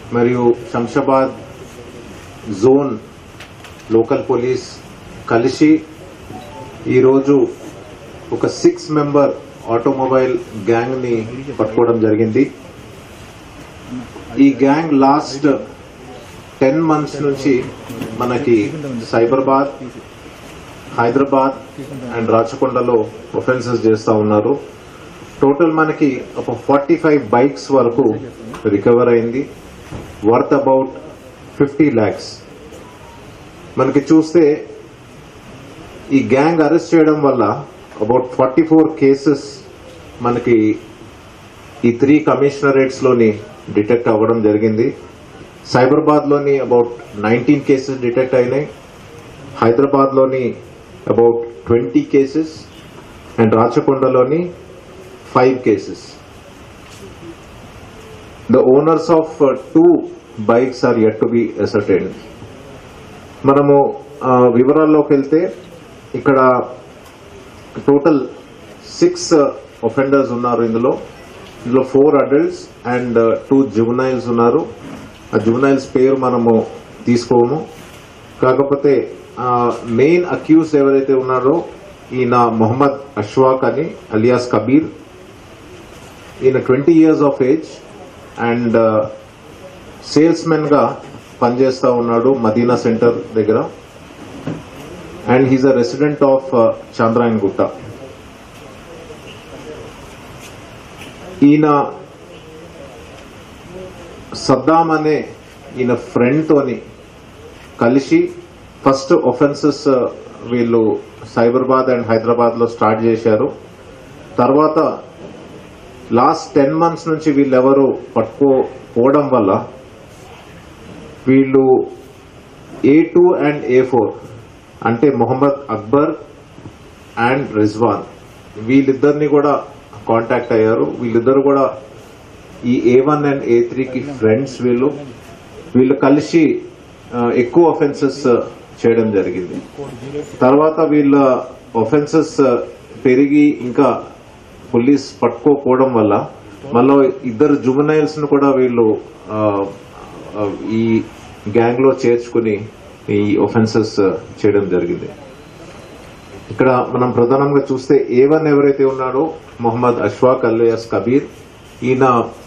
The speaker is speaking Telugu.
మరియు శంషాబాద్ జోన్ లోకల్ పోలీస్ కలిసి ఈరోజు ఒక సిక్స్ మెంబర్ ఆటోమొబైల్ గ్యాంగ్ ని పట్టుకోవడం జరిగింది ఈ గ్యాంగ్ లాస్ట్ టెన్ మంత్స్ నుంచి మనకి సైబరాబాద్ హైదరాబాద్ అండ్ రాచకొండలో ఒఫెన్సెస్ చేస్తా ఉన్నారు టోటల్ మనకి ఒక ఫార్టీ ఫైవ్ బైక్స్ వరకు రికవర్ అయింది వర్త్ అబౌట్ ఫిఫ్టీ ల్యాక్స్ మనకి చూస్తే ఈ గ్యాంగ్ అరెస్ట్ చేయడం వల్ల అబౌట్ ఫార్టీ ఫోర్ కేసెస్ మనకి ఈ త్రీ కమిషనరేట్స్ లోని డిటెక్ట్ అవ్వడం జరిగింది సైబరాబాద్ లోని అబౌట్ నైన్టీన్ కేసెస్ డిటెక్ట్ అయినాయి హైదరాబాద్ లోని అబౌట్ ట్వంటీ కేసెస్ అండ్ రాచకొండలోని five cases the owners of two bikes are yet to be ascertain మనము ఆ, వివరాల్లోకి వెళ్తే ఇక్కడ టోటల్ సిక్స్ ఒఫెండర్స్ ఉన్నారు ఇందులో ఇందులో four adults and two juveniles ఉన్నారు ఆ జువనైల్స్ పేరు మనము తీసుకోము కాకపోతే మెయిన్ అక్యూజ్ ఎవరైతే ఉన్నారో ఈయన మొహమ్మద్ అష్వాక్ అని అలియాస్ కబీర్ ఈయన twenty years of age and salesmen గా పనిచేస్తా ఉన్నాడు మదీనా సెంటర్ దగ్గర and he's a resident of Chandrayangutta ఈయన సద్దాం అనే ఈయన ఫ్రెండ్ తోని కలిసి ఫస్ట్ ఒఫెన్సెస్ వీళ్ళు సైబరాబాద్ అండ్ హైదరాబాద్ లో స్టార్ట్ చేశారు తర్వాత లాస్ట్ టెన్ మంత్స్ నుంచి వీళ్ళెవరు పట్టుకోపోవడం వల్ల వీళ్ళు A two and A four అంటే మొహమ్మద్ అక్బర్ అండ్ రిజ్వాన్ వీళ్ళిద్దరిని కూడా కాంటాక్ట్ అయ్యారు వీళ్ళిద్దరు కూడా ఈ ఏ వన్ అండ్ ఏ త్రీకి ఫ్రెండ్స్ వీళ్ళు వీళ్ళు కలిసి ఆ, ఎక్కువ ఒఫెన్సెస్ చేయడం జరిగింది తర్వాత వీళ్ళ ఒఫెన్సెస్ పెరిగి ఇంకా పోలీస్ పట్టుకోకపోవడం వల్ల మళ్ళీ ఇద్దరు జువనైల్స్ ను కూడా వీళ్ళు ఆ, ఆ, ఈ గ్యాంగ్ లో చేర్చుకుని ఈ ఒఫెన్సెస్ చేయడం జరిగింది ఇక్కడ మనం ప్రధానంగా చూస్తే ఏ వన్ ఎవరైతే ఉన్నాడో మొహమ్మద్ అష్వాక్ అలియాస్ కబీర్ ఈయన